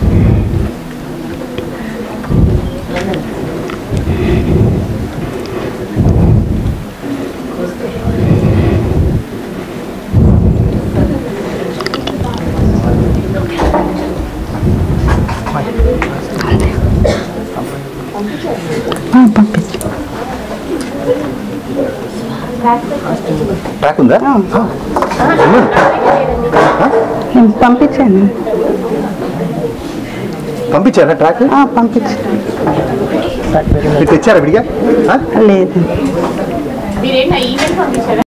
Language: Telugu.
పంపించు ట్రాక్ ఉందా నేను పంపించాను పంపించారా ట్రాక్ ఆ, పంపించు మీరు తెచ్చారా విడిగా ఆ? లేదు మీరేంటి ఈమెయిల్ పంపించారా